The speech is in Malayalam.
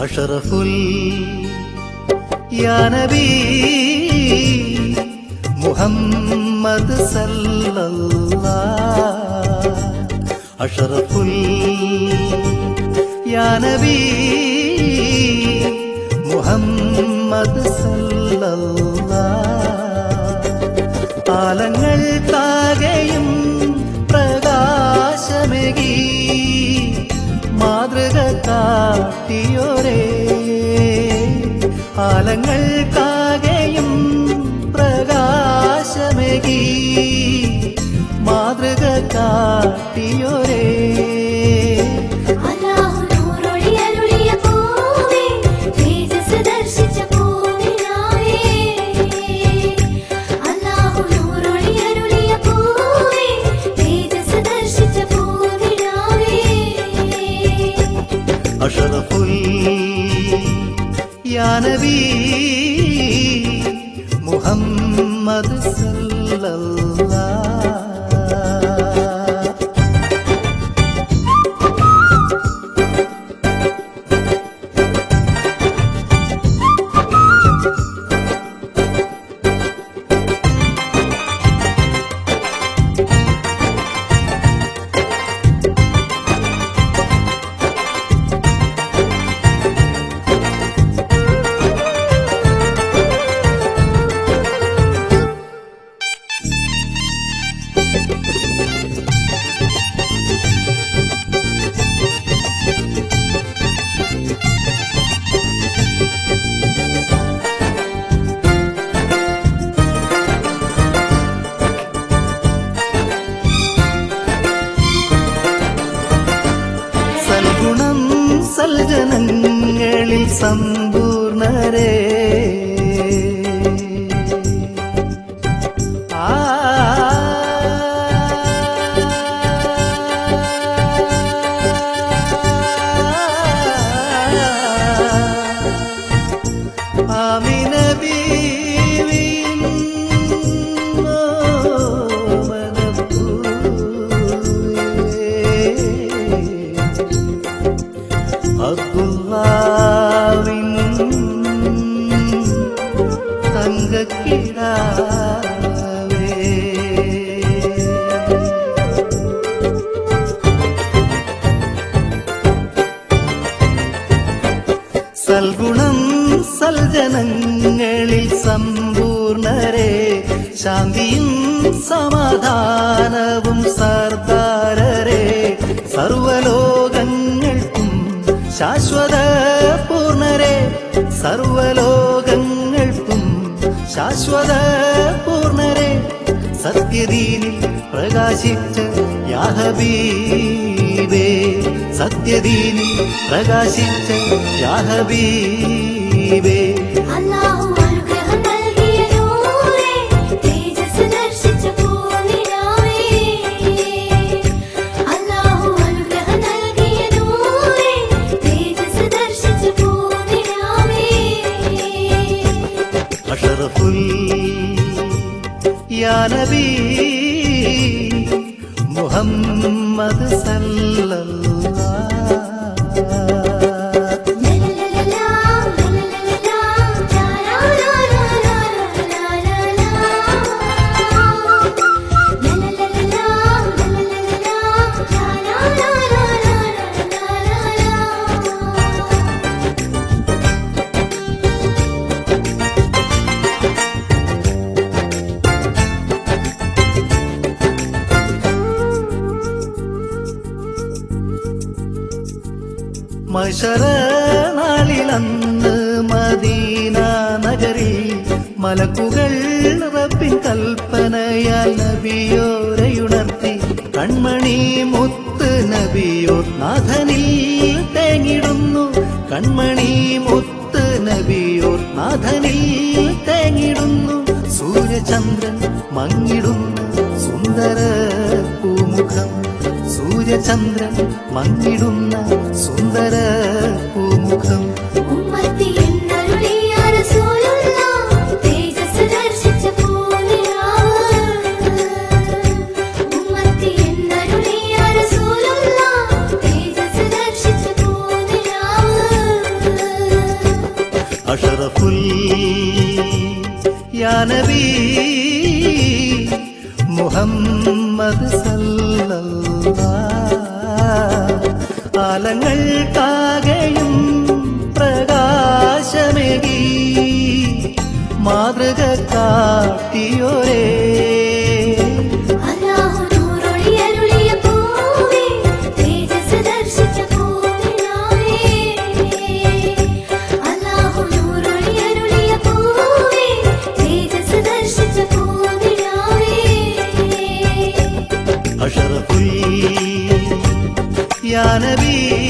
അഷറഫുൽ യാ നബി മുഹമ്മദ് സല്ലല്ലാ അഷറഫുൽ യാ നബി മുഹമ്മദ് സല്ലല്ലാ കാലങ്ങൾ താകെയും പ്രകാശമേകി മാതൃക കാട്ടിയോരേ കാലങ്ങൾ കാകെയും പ്രകാശമേകി മാതൃക കാട്ടിയോരേ അല്ലാഹു നൂറൊളി അരുളിയ പൂവേ തേജസ് ദർശിച്ച പൂവിനായേ അല്ലാഹു നൂറൊളി അരുളിയ പൂവേ തേജസ് ദർശിച്ച പൂവിനായേ അഷറഫുൽ യാ നബി മുഹമ്മദ് സല്ലല്ലാ സൽഗുണം സൽജനങ്ങളിൽ സമ്പൂർണരേ ആ ആമിന ബീവിൻ ഓമനപ്പൂവേ അബ്ദുല്ലാവിൻ തങ്കക്കിടാവേ സൽഗുണം സൽജനങ്ങളിൽ സമ്പൂർണരെ ശാന്തിയും സമാധാനവും സർദാരരെ സർവലോകങ്ങൾക്കും ശാശ്വത പൂർണരെ സർവലോകങ്ങൾക്കും ശാശ്വത പൂർണരെ സത്യദീനിൽ പ്രകാശിച്ച യാഹബീബേ സത്യദീനിൽ പ്രകാശിച്ച യാഹബീബേ അല്ലാഹു അനുഗ്രഹം നൽകിയ നൂറേ തേജസ് ദർശിച്ച പൂവിനായേ അല്ലാഹു അനുഗ്രഹം നൽകിയ നൂറേ തേജസ് ദർശിച്ച പൂവിനായേ അഷറഫുൽ യാ നബി മുഹമ്മദ് സല്ലല്ലാ ലലലലാ ലലലലാ ലാലാലാലാലാലാലാലാ ലലലലാ ലലലലാ ലാലാലാലാലാലാ മഷറനാളിലന്ന് മദീന നഗരിൽ മലക്കുകൾ റബ്ബിൻ കൽപ്പനയാൽ നബിയോരയുണർത്തി കൺമണി മുത്ത് നബിയോർ നാഥനിൽ തേങ്ങിടുന്നു കൺമണി മുത്ത് നബിയോർ നാഥനിൽ തേങ്ങിടുന്നു സൂര്യചന്ദ്രൻ മങ്ങിടുന്ന സുന്ദര പൂമുഖം സൂര്യചന്ദ്രൻ മങ്ങിടുന്ന സുന്ദര പൂമുഖം ഉമ്മത്തി എന്നരുളിയ റസൂലുള്ളാഹ് തേജസ് ദർശിച്ച പൂനിലാവ് ഉമ്മത്തി എന്നരുളിയ റസൂലുള്ളാഹ് തേജസ് ദർശിച്ച പൂനിലാവ് നബി മുഹമ്മദ് സല്ലല്ലാ ആലങ്ങൾക്കാകെയും പ്രകാശമേകി മാതൃക കാട്ടിയോരേ അല്ലാഹു നൂറൊളി അരുളിയ പൂവേ തേജസ് ദർശിച്ച പൂവിനാവേ അല്ലാഹു നൂറൊളി അരുളിയ പൂവേ തേജസ് ദർശിച്ച പൂവിനാവേ അഷറഫുൽ യാ നബി